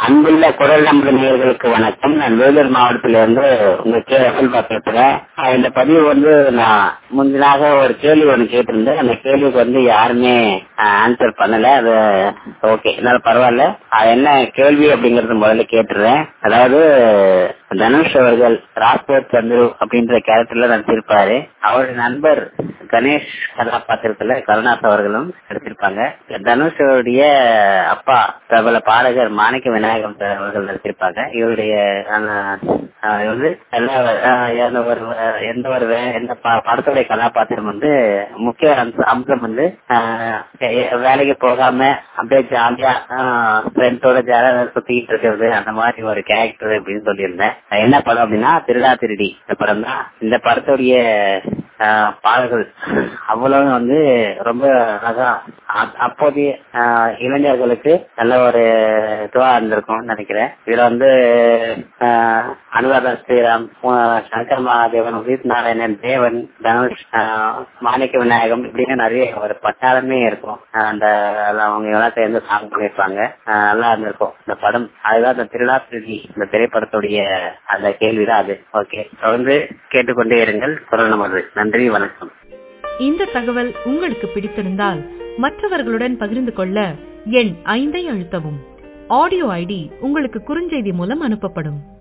அன்புள்ள குரல் நம்பர் நேயர்களுக்கு வணக்கம் நான் வேலூர் மாவட்டத்திலிருந்து உங்க கே அசல்பா பேசுறேன் ஆஹ் இந்த பதிவு வந்து நான் முந்தினாக ஒரு கேள்வி ஒன்று கேட்டிருந்தேன் அந்த கேள்விக்கு வந்து யாருமே ஆன்சர் பண்ணல அது ஓகே என்னால பரவாயில்ல அது என்ன கேள்வி அப்படிங்கறது முதல்ல கேட்டுறேன் அதாவது தனுஷ் அவர்கள் ராஜ்போர்ட் சந்துரு அப்படின்ற கேரக்டர்ல நடிச்சிருப்பாரு அவருடைய நண்பர் கணேஷ் கதாபாத்திரத்துல கருணாஸ் அவர்களும் நடிச்சிருப்பாங்க தனுஷோடைய அப்பா பிரபல பாடகர் மாணிக்க விநாயகம் அவர்கள் நடிச்சிருப்பாங்க இவருடைய ஆஹ், வந்து எல்லா ஆஹ், எந்த ஒரு எந்த ஒரு வே- எந்த பா- படத்துடைய கதாபாத்திரம் வந்து முக்கிய அம்ச- அம்சம் வந்து ஆஹ், எ- வேலைக்கு போகாம அப்படியே ஜாலியா ஃப்ரெண்ட்ஸோட ஜாலியா சுத்திக்கிட்டு இருக்கிறது அந்த மாதிரி ஒரு கேரக்டர் அப்படின்னு சொல்லியிருந்தேன் என்ன படம் அப்படின்னா திருடா திருடி இந்த படம் தான் இந்த படத்துடைய ஆஹ், பாடல்கள் அவ்வளவு வந்து ரொம்ப அழகா அ- அப்போதைய ஆஹ், இளைஞர்களுக்கு நல்ல ஒரு இதுவா இருந்திருக்கும்னு நினைக்கிறேன் இதுல வந்து ஆஹ், அனுராதா ஸ்ரீராம் ஆஹ், சங்கர் மகாதேவன் உதித் நாராயணன் தேவன் தனுஷ் ஆஹ், மாணிக்க விநாயகம் இப்படின்னு நிறைய ஒரு பட்டாளமே இருக்கும் ஆஹ், அந்த எல்லாம் அவங்க எல்லாம் சேர்ந்து சாங் பண்ணிருப்பாங்க ஆஹ், நல்லா இருந்திருக்கும் இந்த படம் அதுதான் இந்த திருடா திருடி இந்த திரைப்படத்துடைய அந்த கேள்விதான் அது ஓகே தொடர்ந்து கேட்டுக்கொண்டே இருங்கள் குரல் நமது நன்றி வணக்கம் இந்த தகவல் உங்களுக்கு பிடித்திருந்தால் மற்றவர்களுடன் பகிர்ந்து கொள்ள எண் ஐந்தை அழுத்தவும் ஆடியோ ஐடி உங்களுக்கு குறுஞ்செய்தி மூலம் அனுப்பப்படும்